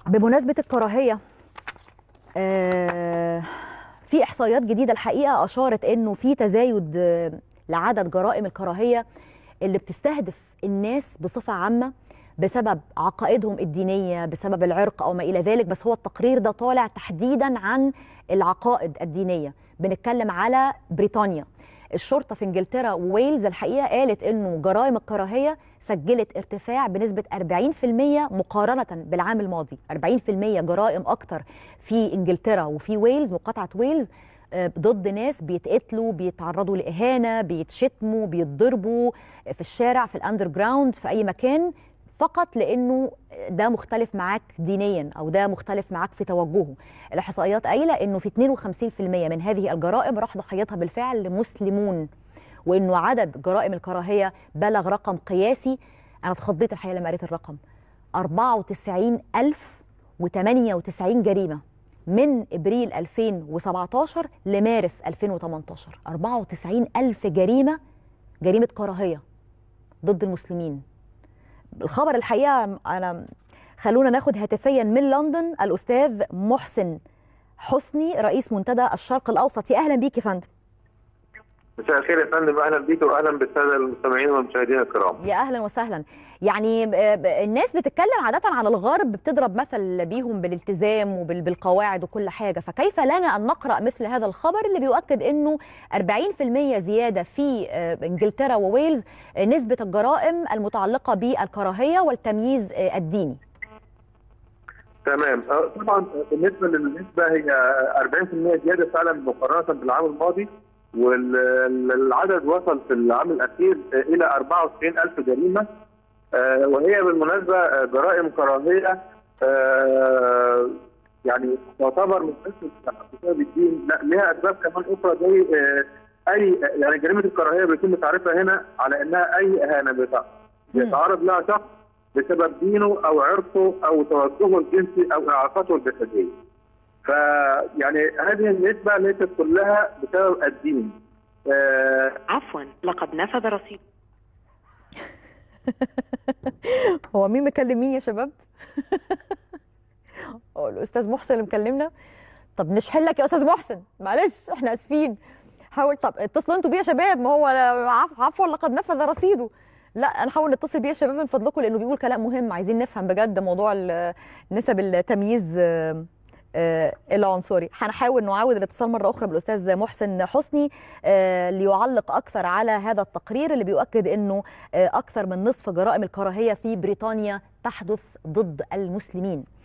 بمناسبة الكراهية آه، في إحصائيات جديدة الحقيقة أشارت إنه في تزايد آه، لعدد جرائم الكراهية اللي بتستهدف الناس بصفة عامة بسبب عقائدهم الدينية بسبب العرق أو ما إلى ذلك بس هو التقرير ده طالع تحديدا عن العقائد الدينية بنتكلم على بريطانيا الشرطة في انجلترا وويلز الحقيقة قالت انه جرائم الكراهية سجلت ارتفاع بنسبة 40% مقارنة بالعام الماضي 40% جرائم اكتر في انجلترا وفي ويلز مقاطعة ويلز آه، ضد ناس بيتقتلوا بيتعرضوا لإهانة بيتشتموا بيتضربوا في الشارع في الأندر جراوند في أي مكان فقط لانه ده مختلف معاك دينيا او ده مختلف معاك في توجهه الاحصائيات قايله انه في 52% من هذه الجرائم راح ضحيتها بالفعل مسلمون وانه عدد جرائم الكراهيه بلغ رقم قياسي انا اتخضيت الحقيقه لما قريت الرقم 94098 جريمه من ابريل 2017 لمارس 2018 94000 جريمه جريمه كراهيه ضد المسلمين الخبر الحقيقه انا خلونا ناخد هاتفيا من لندن الاستاذ محسن حسني رئيس منتدى الشرق الاوسط يا اهلا بيك يا فندم مساء الخير يا فندم اهلا بيك واهلا بالساده المستمعين والمشاهدين الكرام. يا اهلا وسهلا يعني ب- ب- الناس بتتكلم عاده على الغرب بتضرب مثل بيهم بالالتزام وبالقواعد وكل حاجه فكيف لنا ان نقرا مثل هذا الخبر اللي بيؤكد انه 40% زياده في آه، انجلترا وويلز آه، نسبه الجرائم المتعلقه بالكراهيه والتمييز آه، الديني تمام آه، طبعا بالنسبه للنسبه هي 40% زياده فعلا مقارنه بالعام الماضي والعدد وصل في العام الاخير آه، الى 94000 جريمه آه، وهي بالمناسبه آه، جرائم كراهيه آه، يعني تعتبر من اسم بسبب الدين لا لها اسباب كمان اخرى زي آه، اي يعني جريمه الكراهيه بيتم تعريفها هنا على انها اي اهانه بتاع- بيتعرض لها شخص بسبب دينه او عرقه او توجهه الجنسي او اعاقته الجسديه. فيعني هذه النسبه ليست كلها بسبب الدين. آه، عفوا لقد نفذ رصيد هو مين مكلم مين يا شباب؟ هو الاستاذ محسن اللي مكلمنا طب نشحن لك يا استاذ محسن معلش احنا اسفين حاول طب اتصلوا انتوا بيه يا شباب ما هو عف- عفوا لقد نفذ رصيده لا نحاول نتصل بيه يا شباب من فضلكم لانه بيقول كلام مهم عايزين نفهم بجد موضوع ال- نسب التمييز آه، آه، العنصري هنحاول نعاود الاتصال مره اخرى بالاستاذ محسن حسني آه، ليعلق اكثر على هذا التقرير اللي بيؤكد انه آه، اكثر من نصف جرائم الكراهيه في بريطانيا تحدث ضد المسلمين